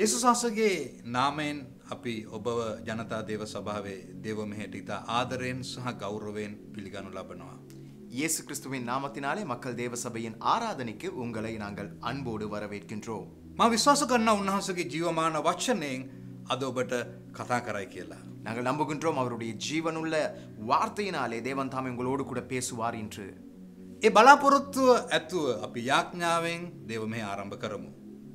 එසුසාසගේ නාමයෙන් අපි ඔබව ජනතා දේව සභාවේ දේව මෙහෙට ඉතා ආදරයෙන් සහ ගෞරවයෙන් පිළිගනු ලබනවා. இயேசு கிறிஸ்துவின் நாமத்தினாலே மக்கள் தேவ சபையின் ஆராதனைக்கு உங்களை நாங்கள் அன்போடு வரவேற்கின்றோம் ම විශ්වාස කරන්න උන්වහන්සගේ ජීවමාන වච්චනයෙන් අද ඔබට කතා කරයි කියලා. நாங்கள் நம்புகின்றோம் அவருடைய ஜீவனுள்ள வார்த்தையினாலே தேவன் தாமே உங்களோடு கூட பேசுவார் என்று ඒ බලාපොරොත්තුව ඇතුව අපි යාඥාවෙන් දේව මේ ආරම්භ කරමු.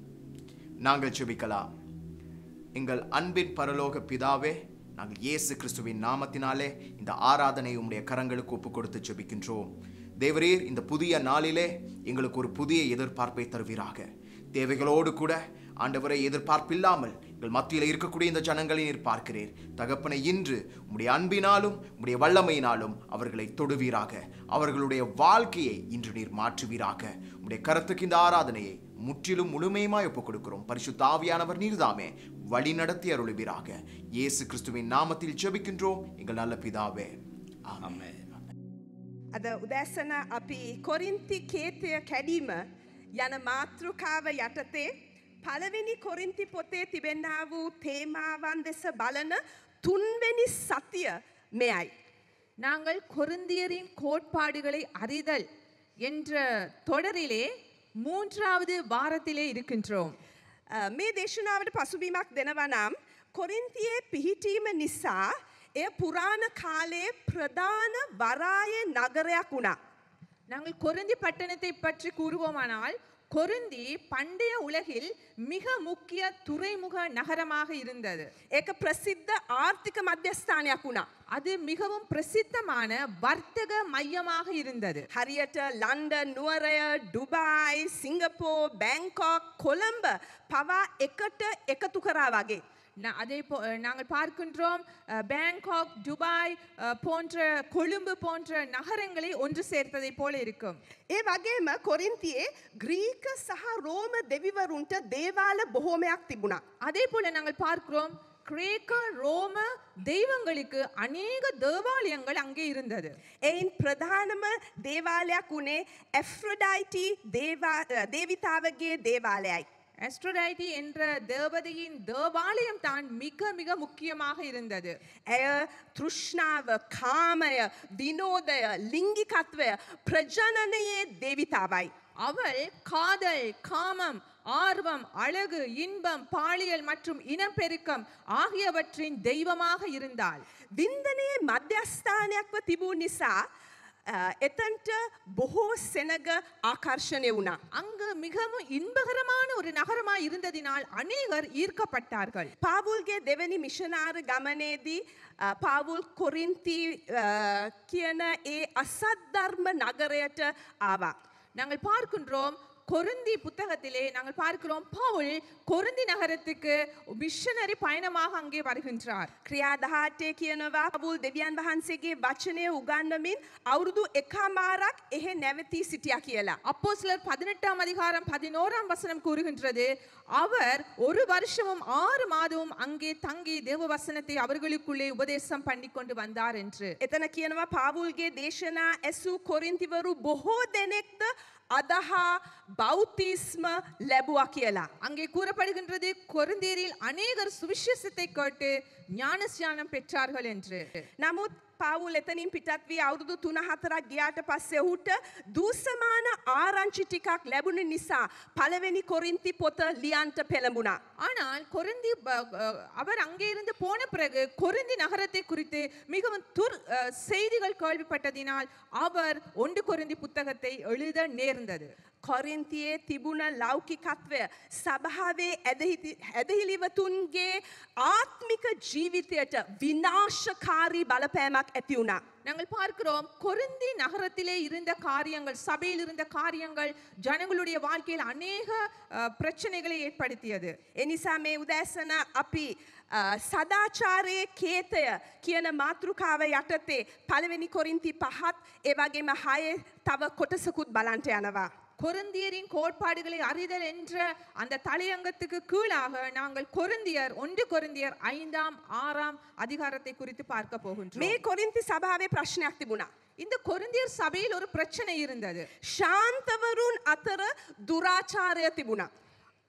நாங்கள் செபிக்கலாம் எங்கள் அன்பின் பரலோக பிதாவே நாங்கள் இயேசு கிறிஸ்துவின் நாமத்தினாலே இந்த ஆராதனை உம்முடைய கரங்களுக்கு ஒப்பு கொடுத்து செபிக்கின்றோம் தேவரீர் இந்த புதிய நாளிலே எங்களுக்கு ஒரு புதிய எதிர்பார்ப்பை தருவீராக தேவைகளோடு கூட ஆண்டவரை எதிர்பார்ப்பில்லாமல் எங்கள் மத்தியில் இருக்கக்கூடிய இந்த ஜனங்களை நீர் பார்க்கிறீர் தகப்பனை இன்று உம்முடைய அன்பினாலும் உம்முடைய வல்லமையினாலும் அவர்களை தொடுவீராக அவர்களுடைய வாழ்க்கையை இன்று நீர் மாற்றுவீராக உம்முடைய கரத்துக்கு இந்த ஆராதனையை முற்றிலும் முழுமையுமாய் ஒப்புக் கொடுக்கிறோம் பரிசுத்த ஆவியானவர் நீர்தாமே வழி நடத்தி அருளுவீராக இயேசு கிறிஸ்துவின் நாமத்தில் ஜெபிக்கின்றோம் எங்கள் நல்ல பிதாவே ஆமென். අමේ. අද උදැසන අපි කොරින්ති කේතය කැඩීම යන මාතෘකාව යටතේ පළවෙනි කොරින්ති පොතේ තිබෙන්නා වූ තේමාවන් දෙස බලන තුන්වෙනි සතිය මෙයයි. நாங்கள் கொரிந்தியரின் கோட்பாடுகளை அறிதல் என்ற தொடரிலே மூன்றாவது வாரத்திலே இருக்கின்றோம் අ, මේ දේශනාවට පසුබීමක් දෙනවනම් කොරින්තියේ පිහිටීම නිසා එය පුරාණ කාලයේ ප්‍රධාන වරාය නගරයක් වුණා. நாங்கள் கொரிந்தி பட்டணத்தை பற்றி கூறுவோமானால் கொரிந்தி பண்டைய உலகில் மிக முக்கிய துறைமுக நகரமாக இருந்தது ඒක ප්‍රසිද්ධ ආර්ථික මධ්‍යස්ථානයක් වුණා. அது மிகவும் பிரசித்தமான வர்த்தக மையமாக இருந்தது හරියට ලන්ඩන් නුවරය ඩුබායි සිංගපෝ බැංකොක් කොළඹ පවා එකට එකතු කරා වගේ. நா- அதே போ நாங்கள் பார்க்கின்றோம் அஹ், பேங்காக் துபாய் அஹ், போன்ற கொழும்பு போன்ற நகரங்களை ஒன்று சேர்த்ததை போல இருக்கும் ඒ වගේම කොරින්තියේ ග්‍රීක සහ රෝම දෙවිවරුන්ට දේවාල බොහෝමයක් තිබුණා. அதே போல நாங்கள் பார்க்கிறோம் கிரேக்க ரோம தெய்வங்களுக்கு அநேக தேவாலயங்கள் அங்கே இருந்தது එයින් ප්‍රධානම දේවාලයක් වුණේ ඇෆ්‍රඩයිටි දේවිතාවගේ දේවාලයයි. அஸ்ட்ரோடைட்டி என்ற தேவதையின் தேவாலயம் தான் மிக மிக முக்கியமாக இருந்தது ඇය තෘෂ්ණාව කාමය විනෝදය ලිංගිකත්වය ප්‍රජනනයේ දේවිතාවයි. அவள் காதல் காமம் ஆர்வம் அழகு இன்பம் பாலியல் மற்றும் இனப்பெருக்கம் ஆகியவற்றின் தெய்வமாக இருந்தாள் වින්දනයේ මධ්‍යස්ථානයක්ව තිබූ නිසා අ, එතන්ට බොහෝ සෙනග ආකර්ශණය වුණා. அங்கு மிகவும் இன்பகரமான ஒரு நகரமாய் இருந்ததினால் அநேகர் ஈர்க்கப்பட்டார்கள் පාවුල්ගේ දෙවැනි මිෂනාර ගමනේදී අ, පාවුල් කොරින්ති අ, කියන ඒ අසද්ධර්ම නගරයට ආවා. நாங்கள் பார்க்கின்றோம் கொருந்தி புத்தகத்திலே நாங்கள் பார்க்கிறோம் பவுல் கொருந்தி நகரத்துக்கு மிஷனரி பயணமாக அங்கே வருகின்றார் ක්‍රියාදහාටය කියනවා පවුල් දෙවියන් වහන්සේගේ වචනය උගන්නමින් අවුරුදු එකමාරක් එහෙ නැවතී සිටිය කියලා. அப்போ சிலர் பதினெட்டாம் அதிகாரம் பதினோராம் வசனம் கூறுகின்றது அவர் ஒரு வருஷமும் ஆறு மாதமும் அங்கே தங்கி தேவ வசனத்தை அவர்களுக்குள்ளே உபதேசம் பண்ணி கொண்டு வந்தார் என்று එතන කියනවා පාවුල්ගේ දේශනා ඇසූ කොරින්තිවරු බොහෝ දෙනෙක්ද අදහා බෞතිස්ම ලැබුවා කියලා. அங்கே கூறப்படுகின்றது கொருந்தீரில் அநேகர் சுவிசேஷத்தை கேட்டு ஞானஸ்நானம் பெற்றார்கள் என்று නමුත් පවුල් එතනින් පිටත් වී අවුරුදු තුන හතරක් ගියාට පස්සේ ඔහුට දූසමාන ආරංචි ටිකක් ලැබුණ නිසා පළවෙනි කොරින්ති පොත ලියන්ට පෙළඹුණා. ஆனால் கொரிந்தி ப- அஹ், அவர் அங்கே இருந்து போன பிறகு கொரிந்தி நகரத்தை குறித்து மிகவும் துர் அஹ், செய்திகள் கேள்விப்பட்டதினால் அவர் ஒன்று கொரிந்தி புத்தகத்தை எழுத நேர்ந்தது කොරින්තියේ තිබුණ ලෞකිකත්වය සභාවේ ඇදහිති- ඇදහිලිවතුන්ගේ ආත්මික ජීවිතයට විනාශකාරී බලපෑමක් ඇති වුණා. நாங்கள் பார்க்கிறோம் கொரிந்தி நகரத்திலே இருந்த காரியங்கள் சபையில் இருந்த காரியங்கள் ஜனங்களுடைய வாழ்க்கையில் அநேக அஹ், பிரச்சனைகளை ஏற்படுத்தியது එනිසා මේ උදැසන අපි අ, සදාචාරයේ කේතය කියන මාතෘකාව යටතේ පළවෙනි කොරින්ති පහත් ඒවගේම හය තව කොටසකුත් බලන්ට යනවා. கொரிந்தியரின் கோட்பாடுகளை அறிதல் என்ற அந்த தலையங்கத்துக்கு கீழாக நாங்கள் கொரிந்தியர் ஒன்று கொரிந்தியர் ஐந்தாம் ஆறாம் அதிகாரத்தை குறித்து பார்க்க போகின்றோம் මේ කොරින්ති සභාවේ ප්‍රශ්නයක් තිබුණා. இந்த கொரிந்தியர் சபையில் ஒரு பிரச்சனை இருந்தது ශාන්තවරුන් අතර දුරාචාරය තිබුණා.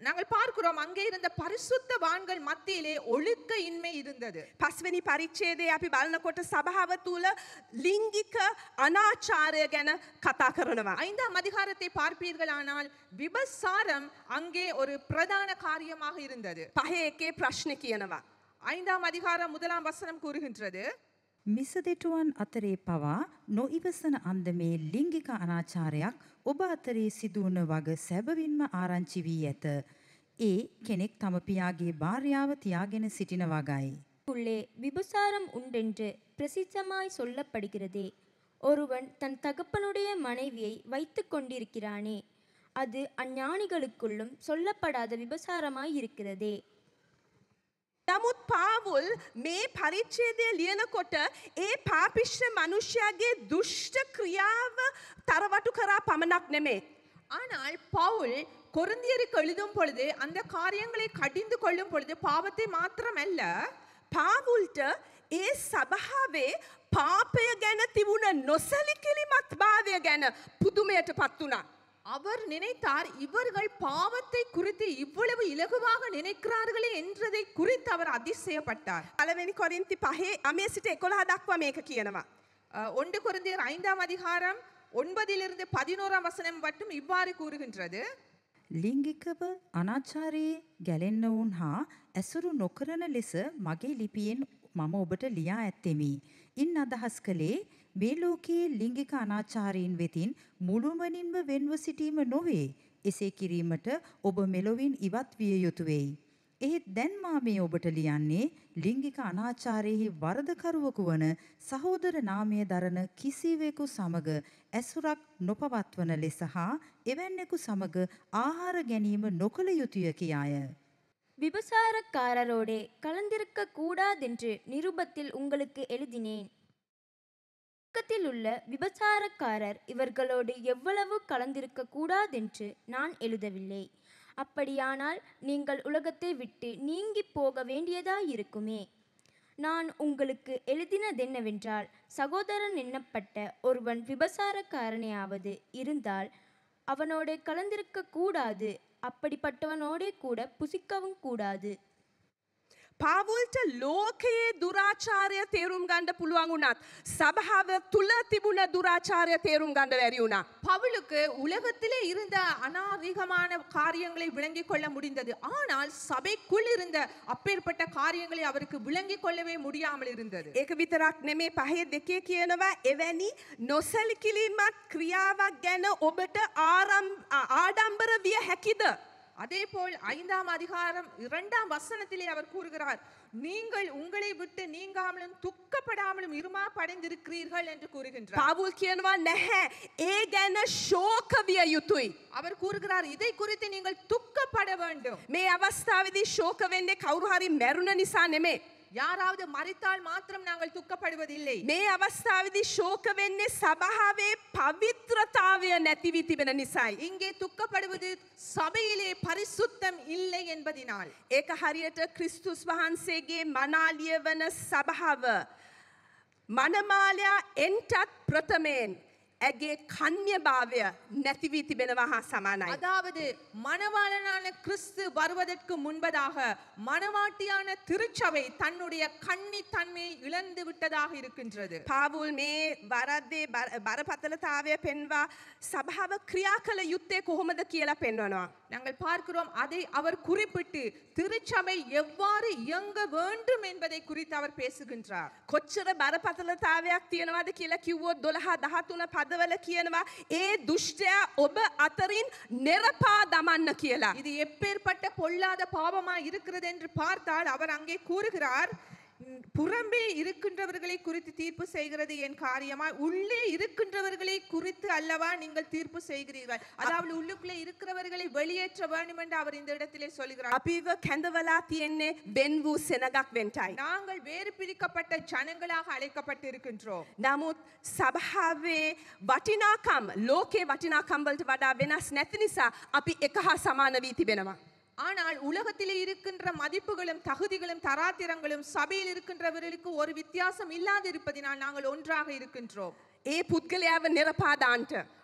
நாங்கள் பார்க்கிறோம் அங்கே இருந்த பரிசுத்தவான்கள் மத்தியிலே ஒழுக்க இன்மை இருந்தது පස්වනි පරිච්ඡේදයේ අපි බලනකොට සභාව තුළ ලිංගික අනාචාරය ගැන කතා කරනවා. ஐந்தாம் அதிகாரத்தை பார்ப்பீர்களானால் விபசாரம் அங்கே ஒரு பிரதான காரியமாக இருந்தது පහේ එකේ ප්‍රශ්න කියනවා. ஐந்தாம் அதிகாரம் முதலாம் வசனம் கூறுகின்றது මිසදෙටුවන් අතරේ පවා නොඉවසන අන්දමේ ලිංගික අනාචාරයක් ඔබ අතරේ සිදුවන වග සැබවින්ම ආරංචි වී ඇත. ඒ කෙනෙක් තම පියාගේ භාර්යාව තියාගෙන සිටින වගයි. உள்ளே விபசாரம் உண்டென்று பிரசித்தமாய் சொல்லப்படுகிறதே ஒருவன் தன் தகப்பனுடைய மனைவியை வைத்து கொண்டிருக்கிறானே அது அஞ்ஞானிகளுக்குள்ளும் சொல்லப்படாத விபசாரமாய் இருக்கிறதே නමුත් පාවුල් මේ පරිච්ඡේදය ලියනකොට ඒ පාපිශ්්‍ය මනුෂ්‍යයාගේ දුෂ්ට ක්‍රියාව තරවටු කරා පමණක් නෙමේ. ஆனால் பவுல் கொரிந்தியருக்கு எழுதும் பொழுது அந்த காரியங்களை கடிந்து கொள்ளும் பொழுது பாவத்தை மாத்திரமல்ல පාවුල්ට ඒ සභාවේ පාපය ගැන තිබුණ නොසැලිකිලිමත් භාවය ගැන පුදුමයට පත් වුණා. அவர் நினைத்தார் இவர்கள் பாவத்தை குறித்து இவ்வளவு இலகுவாக நினைக்கிறார்களே என்றதை குறித்து அவர் அதிசயப்பட்டார் අලවෙනි කොරින්ති පහේ අමේ සිට එකොළහ දක්වා මේක කියනවා. அஹ், ஒன்று கொரிந்தியர் ஐந்தாம் அதிகாரம் ஒன்பதிலிருந்து பதினோராம் வசனம் மட்டும் இவ்வாறு கூறுகின்றது ලිංගිකව අනාචාරයේ ගැලෙන්නවුන් හා ඇසුරු නොකරන ලෙස මගේ ලිපියෙන් මම ඔබට ලියා ඇත්තෙමි. ඉන් අදහස් කළේ මේ ලෝකයේ ලිංගික අනාචාරයෙන් වෙතින් මුළුමනින්ම වෙන්ව සිටීම නොවේ. එසේ කිරීමට ඔබ මෙලොවින් ඉවත් විය යුතුවෙයි. එහෙත් දැන් මා මේ ඔබට ලියන්නේ ලිංගික අනාචාරයෙහි වරදකරුවකු වන සහෝදර නාමය දරන කිසිවෙකු සමග ඇසුරක් නොපවත්වන ලෙස හා එවැන්නෙකු සමග ආහාර ගැනීම නොකළ යුතුය කියාය. விபசாரக்காரரோடே கலந்திருக்க கூடாதென்று நிருபத்தில் உங்களுக்கு எழுதினேன் பக்கத்தில் உள்ள விபசாரக்காரர் இவர்களோடு எவ்வளவு கலந்திருக்க கூடாதென்று நான் எழுதவில்லை அப்படியானால் நீங்கள் உலகத்தை விட்டு நீங்கி போக வேண்டியதாயிருக்குமே நான் உங்களுக்கு எழுதினதென்னவென்றால் சகோதரன் எண்ணப்பட்ட ஒருவன் விபசாரக்காரனையாவது இருந்தால் அவனோட கலந்திருக்க கூடாது அப்படிப்பட்டவனோடே கூட புசிக்கவும் கூடாது පාවුල්ට ලෝකයේ දුරාචාරය තේරුම් ගණ්ඩ පුළුවන් වුණත්. සභාව තුළ තිබුණ දුරාචාරය තේරුම් ගණඩ වැරි වුණා. பவுலுக்கு உலகத்திலே இருந்த அநாதிகமான காரியங்களை விளங்கிக் கொள்ள முடிந்தது ஆனால் சபைக்குள் இருந்த அப்பேற்பட்ட காரியங்களை அவருக்கு விளங்கிக் கொள்ளவே முடியாமல் இருந்தது ඒක විතරක් නෙමේ පහේ දෙකේ කියනවා එවැනි නොසැලිකිලීමත් ක්‍රියාවක් ගැන ඔබට ආරම් ආ- ආඩම්බර විය හැකිද. அதே போல் ஐந்தாம் அதிகாரம் இரண்டாம் வசனத்திலே அவர் கூறுகிறார் நீங்கள் உங்களை விட்டு நீங்காமலும் துக்கப்படாமலும் இருமா படைந்திருக்கிறீர்கள் என்று கூறுகின்றார் පාවුල් කියනවා නැහැ ඒ ගැන ශෝක විය යුතුයි. அவர் கூறுகிறார் இதை குறித்து நீங்கள் துக்கப்பட வேண்டும் මේ අවස්ථාවදී ශෝක වෙන්නේ කවුරු හරි මැරුණ නිසා නෙමේ. யாராவது மறித்தால் மாத்திரம் நாங்கள் துக்கப்படுவதில்லை මේ අවස්ථාවදී ශෝක වෙන්නේ සභාවේ පවිත්‍රතාවය නැතිවී තිබෙන නිසයි. இங்கே துக்கப்படுவது சபையிலே பரிசுத்தம் இல்லை என்பதினால் ඒක හරියට ක්‍රිස්තුස් වහන්සේගේ මනාලිය වන සභාව. මනමාලයා එන්ටත් ප්‍රථමයෙන් ඇගේ කන්‍යභාවය නැතිවී තිබෙනවා හා සමානයි. அதாவது மணவாளனான கிறிஸ்து வருவதற்கு முன்பதாக மணவாட்டியான திருச்சபை தன்னுடைய கன்னி தன்மையை இழந்து விட்டதாக இருக்கின்றது පාවුල් මේ වරද්දේ බර- බරපතලතාවය පෙන්වා සභාව ක්‍රියා කළ යුත්තේ කොහොමද කියලා පෙන්වනවා. நாங்கள் பார்க்கிறோம் அதை அவர் குறிப்பிட்டு திருச்சபை எவ்வாறு இயங்க வேண்டும் என்பதை குறித்து அவர் பேசுகின்றார் කොච්චර බරපතලතාවයක් තියෙනවාද කියලා කිව්වොත් දොළහා දහතුන පදවල කියනවා ඒ දුෂ්ටයා ඔබ අතරින් නෙරපා දමන්න කියලා. இது எப்பேற்பட்ட பொல்லாத பாவமா இருக்கிறது என்று பார்த்தால் அவர் அங்கே கூறுகிறார் "ம், புறம்பே இருக்கின்றவர்களை குறித்து தீர்ப்பு செய்கிறது என் காரியமா உள்ளே இருக்கின்றவர்களை குறித்து அல்லவா நீங்கள் தீர்ப்பு செய்கிறீர்கள் அதாவது உள்ளுக்குள்ளே இருக்கிறவர்களை வெளியேற்ற வேண்டும் என்று அவர் இந்த இடத்திலே சொல்கிறார் අපිව කැඳවලා තියෙන්නේ බෙන් වූ සෙනගක් වෙන්ටයි. நாங்கள் வேறு பிரிக்கப்பட்ட ஜனங்களாக அழைக்கப்பட்டிருக்கின்றோம் නමුත් සභාවේ වටිනාකම් ලෝකේ වටිනාකම්වලට වඩා වෙනස් නැති නිසා අපි එක හා සමාන වී තිබෙනවා. ஆனால் உலகத்திலே இருக்கின்ற மதிப்புகளும் தகுதிகளும் தராத்திரங்களும் சபையில் இருக்கின்றவர்களுக்கு ஒரு வித்தியாசம் இல்லாதிருப்பதினால் நாங்கள் ஒன்றாக இருக்கின்றோம் ඒ පුද්ගලයාව නිරපාදාන්ට.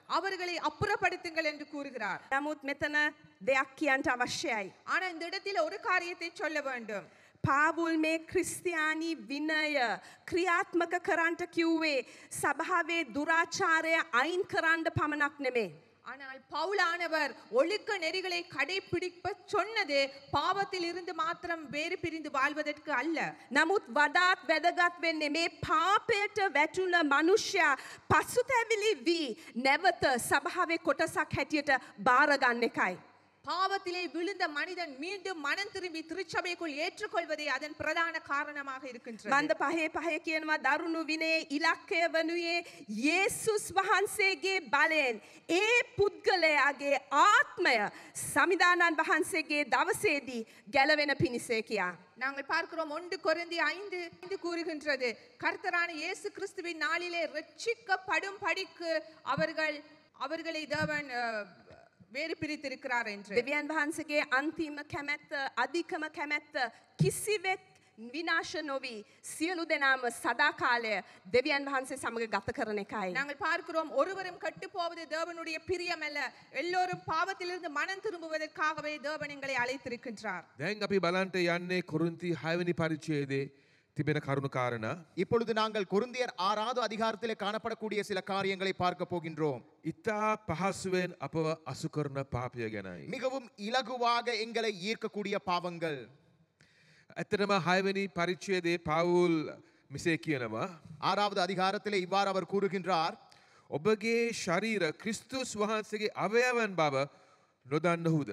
அவர்களை அப்புறப்படுத்துங்கள் என்று கூறுகிறார் නමුත් මෙතන දෙයක් කියන්ට අවශ්‍යයි. ஆனா இந்த இடத்தில் ஒரு காரியத்தை சொல்ல வேண்டும் පාවුල් මේ ක්‍රිස්තියානි විනය ක්‍රියාත්මක කරන්ට කිව්වේ සභාවේ දුරාචාරය අයින් කරන්න පමණක් නෙමේ. ஆனால் பவுலானவர் ஒழுக்க நெறிகளை கடைபிடிப்ப சொன்னது பாவத்தில் இருந்து மாத்திரம் வேறு பிரிந்து வாழ்வதற்கு அல்ல නමුත් වඩාත් වැදගත් වෙන්නේ මේ පාපයට වැටුන මනුෂ්‍යයා පසුතැවිලි වී නැවත සභාවේ කොටසක් හැටියට භාරගන්න එකයි. பாவத்திலே விழுந்த மனிதன் மீண்டும் மனம் திரும்பி திருச்சபைக்குள் ஏற்றுக்கொள்வதே அதன் பிரதான காரணமாக இருக்கின்றது බන්ධ පහේ පහය කියනවා දරුණු විනේ ඉලක්කය වනුයේ යේසුස් වහන්සේගේ බලයෙන් ඒ පුද්ගලයාගේ ආත්මය සමිධානන් වහන්සේගේ දවසේදී ගැලවෙන පිණිසේ කියා. நாங்கள் பார்க்கிறோம் ஒன்று கொரிந்தி ஐந்து ஐந்து கூறுகின்றது கர்த்தரான இயேசு கிறிஸ்துவின் நாளிலே ரட்சிக்கப்படும் படிக்கு அவர்கள் அவர்களை தேவன் அஹ், வேறு பிரித்திருக்கிறார் என்று දෙවියන් වහන්සේගේ අන්තිම කැමැත්ත අධිකම කැමැත්ත කිසිවෙක් විනාශ නොවී සියලු දෙනාම සදාකාලය දෙවියන් වහන්සේ සමඟ ගත කරන එකයි. நாங்கள் பார்க்கிறோம் ஒருவரும் கட்டு போவது தேவனுடைய பிரியம் அல்ல எல்லோரும் பாவத்திலிருந்து மனம் திரும்புவதற்காகவே தேவன் எங்களை அழைத்திருக்கின்றார் දැන් අපි බලන්ට යන්නේ කොරුන්ති හයවැනි පරිච්චේදේ තිබෙන කරුණු කාරණ. இப்பொழுது நாங்கள் குருந்தியர் ஆறாவது அதிகாரத்திலே காணப்படக்கூடிய சில காரியங்களை பார்க்க போகின்றோம் ඉතා පහසුවෙන් අපව අසු කරන පාපය ගැනයි. மிகவும் இலகுவாக எங்களை ஈர்க்கக்கூடிய பாவங்கள் ඇත්තටම හයවැනි පරිච්චේදේ පවුල් මිසේ කියනවා. ஆறாவது அதிகாரத்திலே இவ்வாறு அவர் கூறுகின்றார் ඔබගේ ශරීර ක්‍රිස්තුස් වහන්සේගේ අවයවන් බව නොදන්නහුද.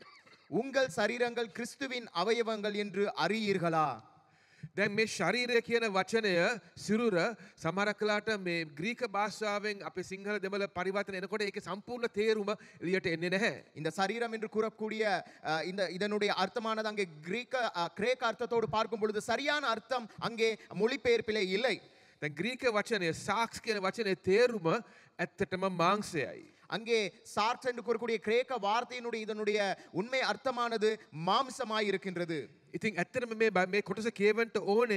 உங்கள் சரீரங்கள் கிறிஸ்துவின் அவயவங்கள் என்று அறியீர்களா දැන් මේ ශරීරය කියන වචනය සිරුර සමරක් කලාට මේ ග්‍රීක භාෂාවෙන් අපේ සිංහල දෙමළ පරිවර්තන එනකොට ඒක සම්පූර්ණ තේරුම එළියට එන්නේ නැහැ. இந்த சரீரம் என்று கூறக்கூடிய அஹ், இந்த இதனுடைய அர்த்தமானது அங்கே கிரீக்க அஹ், கிரேக்க அர்த்தத்தோடு பார்க்கும் பொழுது சரியான அர்த்தம் அங்கே மொழிபெயர்ப்பிலே இல்லை දැන් ග්‍රීක වචනය සාක්ස් කියන වචනය තේරුම ඇත්තටම මාංසයයි. அங்கே சார்ட் என்று கூறக்கூடிய கிரேக்க வார்த்தையினுடைய இதனுடைய உண்மை அர்த்தமானது மாம்சமாய் இருக்கின்றது ඉතින් ඇත්තටම මේ බ- මේ කොටස කියවන්ට ඕනේ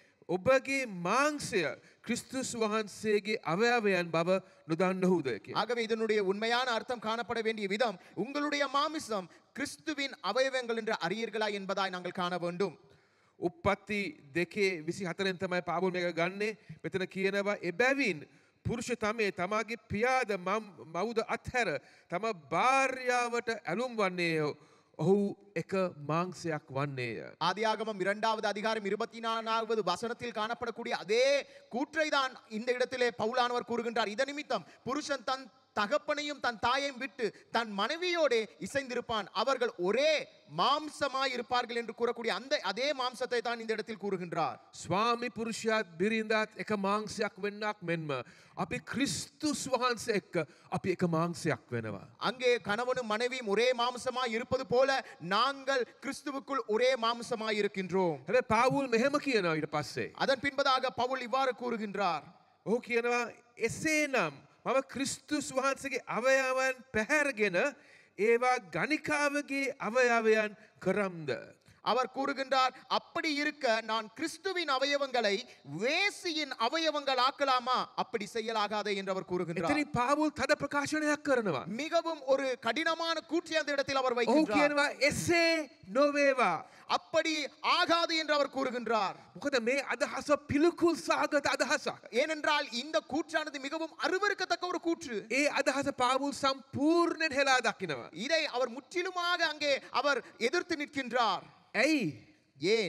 ඔබගේ මාංසය ක්‍රිස්තුස් වහන්සේගේ අවයවයන් බව නොදන්නහුද කිය. ஆகவே இதனுடைய உண்மையான அர்த்தம் காணப்பட வேண்டிய விதம் உங்களுடைய மாமிசம் கிறிஸ்துவின் அவயவங்கள் என்று அறியீர்களா என்பதாய் நாங்கள் காண வேண்டும் උප්පත්ති දෙකේ විසි හතරෙන් තමයි පාබුල් මේක ගන්නේ මෙතන කියනවා එබැවින් පුරුෂ තමේ තමාගේ පියාද මම්- මවුද අත්හැර තම භාර්යාවට ඇලුම් වන්නේයෝ ඔහු එක මාංසයක් වන්නේය. ஆதியாகமம் இரண்டாவது அதிகாரம் இருபத்தி நான்காவது வசனத்தில் காணப்படக்கூடிய அதே கூற்றை தான் இந்த இடத்திலே பவுலானவர் கூறுகின்றார் இத நிமித்தம் புருஷன் தன் தகப்பனையும் தன் தாயையும் விட்டு தன் மனைவியோடே இசைந்திருப்பான் அவர்கள் ஒரே மாம்சமாய் இருப்பார்கள் என்று கூறக்கூடிய அந்த அதே மாம்சத்தை தான் இந்த இடத்தில் கூறுகின்றார் ස්වාමි පුරුෂයාත් බිරින්දාත් එක මාංසයක් වෙන්නක් මෙන්ම. අපි ක්‍රිස්තුස් වහන්ස එක්ක අපි එක මාංසයක් වෙනවා. அங்கே கணவனும் மனைவியும் ஒரே மாம்சமாய் இருப்பது போல நாங்கள் கிறிஸ்துவுக்குள் ஒரே மாம்சமாய் இருக்கின்றோம் හැබ පාවුල් මෙහෙම කියනවා ඊට පස්සේ. அதன் பின்பதாக பவுல் இவ்வாறு கூறுகின்றார் ඔහු කියනවා එසේ නම් මම ක්‍රිස්තුස් වහන්සගේ අවයාවන් පැහැරගෙන ඒවා ගනිකාවගේ අවයවයන් කරම්ද. அவர் கூறுகின்றார் அப்படி இருக்க நான் கிறிஸ்துவின் அவயவங்களை வேசியின் அவயவங்கள் ஆக்கலாமா அப்படி செய்யலாகாதே என்று அவர் கூறுகின்றார் එතනි පාවුල් තද ප්‍රකාශනයක් කරනවා. மிகவும் ஒரு கடினமான கூற்றி அந்த இடத்தில் அவர் ඔහු வைக்கின்றார் කියනවා එසේ නොවේවා. அப்படி ஆகாது என்று அவர் கூறுகின்றார் මොකද මේ අදහස පිළිකුල් සාගත අදහසක්. ஏனென்றால் இந்த கூற்றானது மிகவும் அருவருக்கத்தக்க ஒரு கூற்று ඒ අදහස පාවුල් සම්පූර්ණයෙන් හෙලා දකිනවා. இதை அவர் முற்றிலுமாக அங்கே அவர் எதிர்த்து நிற்கின்றார் ඇයි ஏன்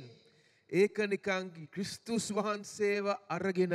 ඒක නිකං ක්‍රිස්තුස් වහන්සේව අරගෙන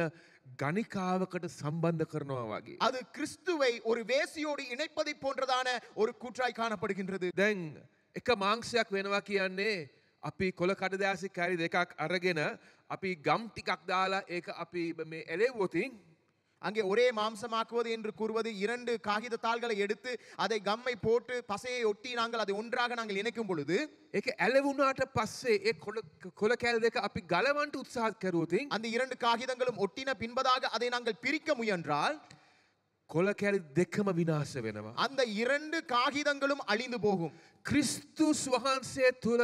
ගනිකාවකට සම්බන්ධ කරනවා වගේ. அது கிறிஸ்துவை ஒரு வேசியோடு இணைப்பதை போன்றதான ஒரு கூற்றாய் காணப்படுகின்றது දැන් එක මාංසයක් වෙනවා කියන්නේ අපි කොළ කඩදාසි කැරි දෙකක් අරගෙන අපි ගම් ටිකක් දාලා ඒක අපි මේ එලෙව්වොතින් அங்கே ஒரே மாம்சமாக்குவது என்று கூறுவது இரண்டு காகித தாள்களை எடுத்து அதை கம்மை போட்டு பசையை ஒட்டி நாங்கள் அதை ஒன்றாக நாங்கள் இணைக்கும் பொழுது ඒක ඇලවුණාට පස්සේ ඒ කොළ කැල් දෙක අපි ගලවන්ට උත්සාහත් කරුවතින් அந்த இரண்டு காகிதங்களும் ஒட்டின பின்பதாக அதை நாங்கள் பிரிக்க முயன்றால் කොළ කැලි දෙකම විනාශ වෙනවා. அந்த இரண்டு காகிதங்களும் அழிந்து போகும் ක්‍රිස්තුස් වහන්සේ තුළ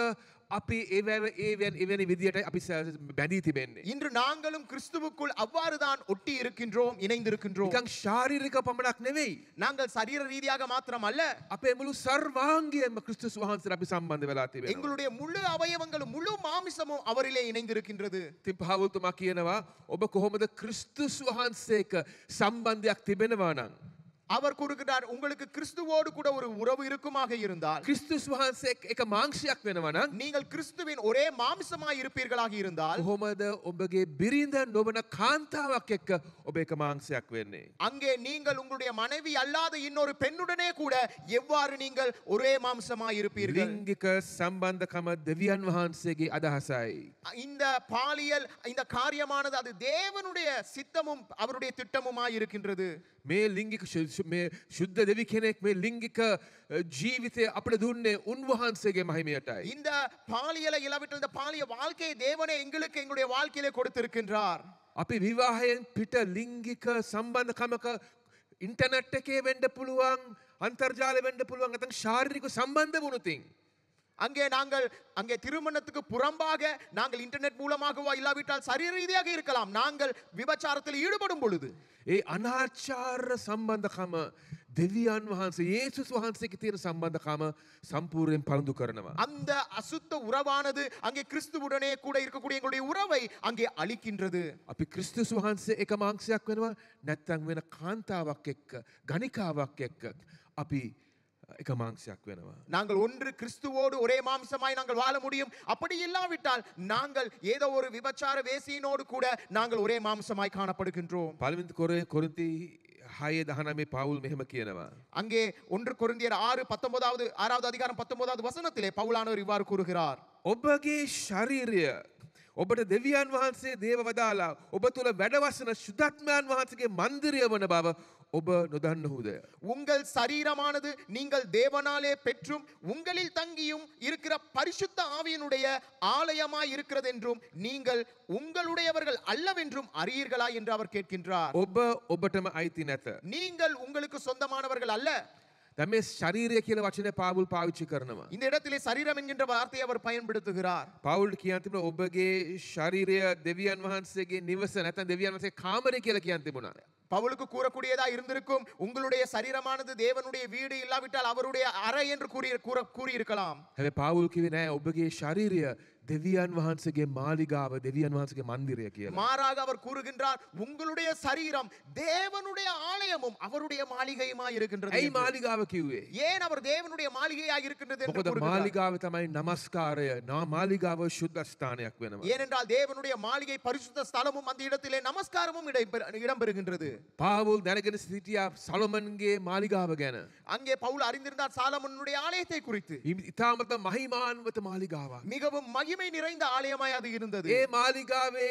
අපි ඒවැ ඒවැන් එවැනි විදියට අපි ස- බැඳී තිබෙන්නේ. இன்று நாங்களும் கிறிஸ்துவுக்குள் அவ்வாறுதான் ஒட்டி இருக்கின்றோம் இணைந்திருக்கின்றோம் නිකං ශාරීරික පමණක් නෙවෙයි. நாங்கள் சரீர ரீதியாக மாத்திரம் அல்ல අපේ මුළු සර්වාංගයම ක්‍රිස්තුස් වහන්සේ අපි සම්බන්ධ වෙලා තිබෙනවා. எங்களுடைய முழு அவயவங்களும் முழு மாமிசமும் அவரிலே இணைந்திருக்கின்றது තින් පහවුල්තුමා කියනවා ඔබ කොහොමද ක්‍රිස්තුස් වහන්සේක සම්බන්ධයක් තිබෙනවා නම්. அவர் கூறுகிறார் உங்களுக்கு கிறிஸ்துவோடு கூட ஒரு உறவு இருக்குமாக இருந்தால் ක්‍රිස්තුස් වහන්සේ එක මාංක්ෂයක් වෙනවා නම් நீங்கள் கிறிஸ்துவின் ஒரே மாமிசமாய் இருப்பீர்களாக இருந்தால் කොහොමද ඔබගේ බිරිඳ නොවන කාන්තාවක් එක්ක ඔබ එක මාංක්ෂයක් වෙන්නේ. அங்கே நீங்கள் உங்களுடைய மனைவி அல்லாத இன்னொரு பெண்ணுடனே கூட எவ்வாறு நீங்கள் ஒரே மாம்சமாய் இருப்பீர்கள் ලිංගික සම්බන්ධකම දෙවියන් වහන්සේගේ අදහසයි. இந்த பாலியல் இந்த காரியமானது அது தேவனுடைய சித்தமும் அவருடைய திட்டமுமாய் இருக்கின்றது මේ ලිංගික ශු- ශු- මේ ශුද්ධ දෙවි කෙනෙක් මේ ලිංගික අ, ජීවිතය අපට දුන්නේ උන්වහන්සේගේ මහිමයටයි. இந்த பாலியலை இல்லாவிட்டால் இந்த பாலிய வாழ்க்கையை தேவனே எங்களுக்கு எங்களுடைய வாழ்க்கையிலே கொடுத்திருக்கின்றார் අපි විවාහයෙන් පිට ලිංගික සම්බන්ධකමක ඉන්ටනට් එකේ වෙන්ඩ පුළුවන් අන්තර්ජාල වෙන්ඩ පුළුවන් අතන් ශාරික සම්බන්ධ වුණුතින්. அங்கே நாங்கள் அங்கே திருமணத்துக்கு புறம்பாக நாங்கள் இன்டர்நெட் மூலமாகவோ இல்லாவிட்டால் சரீர ரீதியாக இருக்கலாம் நாங்கள் விபச்சாரத்தில் ஈடுபடும் பொழுது ඒ අනාචාර්ය සම්බන්ධකම දෙවියන් වහන්සේ ඒසුස් වහන්සේක තියෙන සම්බන්ධකම සම්පූර්යෙන් පළඳු කරනවා. அந்த அசுத்த உறவானது அங்கே கிறிஸ்துவுடனே கூட இருக்கக்கூடிய எங்களுடைய உறவை அங்கே அழிக்கின்றது අපි ක්‍රිස්තුස් වහන්සේ එක මාංක්ෂයක් වෙනවා නැත්තං වෙන කාන්තාවක් එක්ක ගනිකාවක් එක්ක අපි එක මාංක්ෂයක් වෙනවා. நாங்கள் ஒன்று கிறிஸ்துவோடு ஒரே மாம்சமாய் நாங்கள் வாழ முடியும் அப்படி இல்லாவிட்டால் நாங்கள் ஏதோ ஒரு விபச்சார வேசியினோடு கூட நாங்கள் ஒரே மாம்சமாய் காணப்படுகின்றோம் පළවිඳ කොරේ කොරින්ති හය දහනමේ පවුල් මෙහෙම කියනවා. அங்கே ஒன்று கொரிந்தியர் ஆறு பத்தொன்பதாவது ஆறாவது அதிகாரம் பத்தொன்பதாவது வசனத்திலே பவுலானவர் இவ்வாறு கூறுகிறார் ඔබගේ ශරීරය ඔබට දෙවියන් වහන්සේ දේව වදාලා ඔබ තුළ වැඩවසන ශුද්ධත්මයන් වහන්සගේ මන්දිරය වන බව ඔබ නොදන්නහුද. உங்கள் சரீரமானது நீங்கள் தேவனாலே பெற்றும் உங்களில் தங்கியும் இருக்கிற பரிசுத்த ஆவியினுடைய ஆலயமாய் இருக்கிறது என்றும் நீங்கள் உங்களுடையவர்கள் அல்லவென்றும் அறியீர்களா என்று அவர் கேட்கின்றார் ඔබ ඔබටම අයිති නැත. நீங்கள் உங்களுக்கு சொந்தமானவர்கள் அல்ல දැ මේ ශරීරය කියල වචන පාවුල් පාවිච්චි කරනවා. இந்த இடத்திலே சரீரம் என்கின்ற வார்த்தையை அவர் பயன்படுத்துகிறார் පවුල්ට කියන්තිබන ඔබගේ ශරීරය දෙවියන් වහන්සේගේ නිවස නැත දෙවියන් වසේ කාමරය කියල කියන් තිබුණා. பவுலுக்கு கூறக்கூடியதா இருந்திருக்கும் உங்களுடைய சரீரமானது தேவனுடைய வீடு இல்லாவிட்டால் அவருடைய அறை என்று கூறி கூற கூறியிருக்கலாம் හැබ පවුල් කිවෙ නෑ ඔබගේ ශරීරය දෙවියන් වහන්සගේ මාලිගාව දෙවියන් වහන්සගේ මන්දිරය කියලා. மாறாக அவர் கூறுகின்றார் உங்களுடைய சரீரம் தேவனுடைய ஆலயமும் அவருடைய மாளிகையுமாய் இருக்கின்றது ඇයි என்று. මාලිගාව කිව්වේ. ஏன் அவர் தேவனுடைய மாளிகையாய் இருக்கின்றது என்று මොකද கூறுகிறார்? මාලිගාව තමයි නමස්කාරය නා මාලිගාව ශුද්ධස්ථානයක් වෙනවා. ஏனென்றால் தேவனுடைய மாளிகை பரிசுத்த ஸ்தலமும் அந்த இடத்திலே நமஸ்காரமும் இடம்பெற- இடம்பெறுகின்றது පාවුල් දැනගෙන සිටියා සලොමන්ගේ මාලිගාව ගැන. அங்கே பவுல் அறிந்திருந்தார் சாலமனுடைய ஆலயத்தை குறித்து ඉතාමත මහිමාන්වත මාලිගාවක්. மிகவும் மகிமை நிறைந்த ஆலயமாய் அது இருந்தது ඒ මාලිගාවේ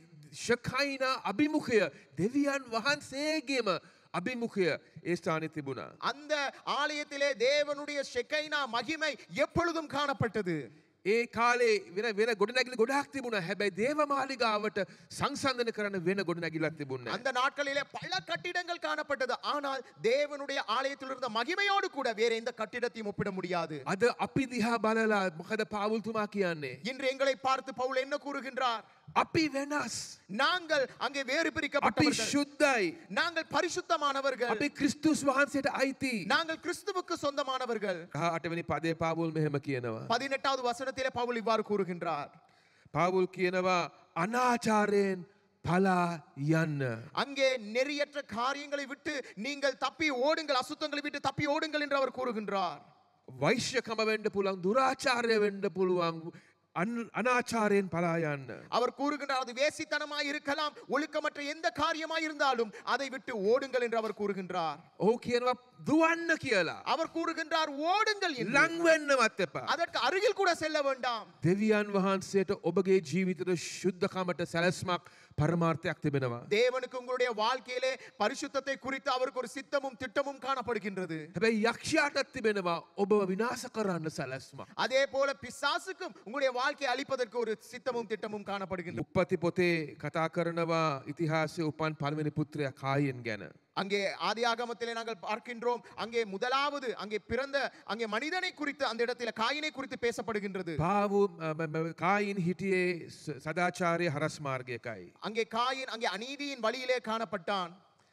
ශකයින අභිමුඛය දෙවියන් වහන්සේගේම අභිමුඛය ඒ ස්ථානය තිබුණා. அந்த ஆலயத்திலே தேவனுடைய ஷெக்கைனா மகிமை எப்பொழுதும் காணப்பட்டது ඒ කාලේ වෙන වෙන ගොඩනැගිලි ගොඩක් තිබුණ හැබැයි දේව මාලිගාවට සංසන්ධන කරන්න වෙන ගොඩනැගිලක් තිබුණ. அந்த நாட்களிலே பல கட்டிடங்கள் காணப்பட்டது ஆனால் தேவனுடைய ஆலயத்தில் இருந்த மகிமையோடு கூட வேற எந்த கட்டிடத்தையும் ஒப்பிட முடியாது අද අපි දිහා බලලා මොකද පාවුල්තුමා කියන්නේ. இன்று எங்களை பார்த்து பவுல் என்ன கூறுகின்றார் අපි වෙනස්. நாங்கள் அங்கே வேறு අපි பிரிக்கப்பட்டவர்கள் ශුද්ධයි. நாங்கள் பரிசுத்தமானவர்கள் අපි ක්‍රිස්තුස් වහන්සේට අයිති. நாங்கள் கிறிஸ்துவுக்கு சொந்தமானவர்கள் අටවැනි පදේ පාවුල් මෙහෙම කියනවා. பதினெட்டாவது வசனத்திலே பவுல் இவ்வாறு கூறுகின்றார் පාවුල් කියනවා අනාචාරයෙන් පලා යන්න. அங்கே நெறியற்ற காரியங்களை விட்டு நீங்கள் தப்பி ஓடுங்கள் அசுத்தங்களை விட்டு தப்பி ஓடுங்கள் என்று அவர் கூறுகின்றார் වෛශ්‍යකම වෙන්ඩ පුළන් දුරාචාරය වෙන්ඩ පුළුවන් අන්- අනාචාරයෙන් පලා යන්න. அவர் கூறுகின்றார் அது வேசித்தனமாய் இருக்கலாம் ஒழுக்கமற்ற எந்த காரியமாய் இருந்தாலும் அதை விட்டு ஓடுங்கள் என்று அவர் கூறுகின்றார் ඕ කියනවා දුවන්න කියලා. அவர் கூறுகின்றார் ஓடுங்கள் என்று. ලංවෙන්නවත් එපා. அதற்கு அருகில் கூட செல்ல வேண்டாம் දෙවියන් වහන්සේට ඔබගේ ජීවිතට ශුද්ධකමට සැලස්මක් පරමාර්ථයක් තිබෙනවා. தேவனுக்கு உங்களுடைய வாழ்க்கையிலே பரிசுத்தத்தை குறித்து அவருக்கு ஒரு சித்தமும் திட்டமும் காணப்படுகின்றது හැබැයි යක්ෂයාටත් තිබෙනවා ඔබ විනාස කරන්න සැලස්මක්. அதே போல பிசாசுக்கும் உங்களுடைய வாழ்க்கையை அழிப்பதற்கு ஒரு சித்தமும் திட்டமும் காணப்படுகின்றது උප්පති පොතේ කතා කරනවා ඉතිහාසය උපන් පළවෙනි පුත්‍රයා කායෙන් ගැන. அங்கே ஆதியாகமத்திலே நாங்கள் பார்க்கின்றோம் அங்கே முதலாவது அங்கே பிறந்த அங்கே மனிதனை குறித்து அந்த இடத்துல காயினை குறித்து பேசப்படுகின்றது පාවු කායින් හිටියේ ස- සදාචාරය හරස් මාර්ගයකයි. அங்கே காயின் அங்கே அநீதியின் வழியிலே காணப்பட்டான்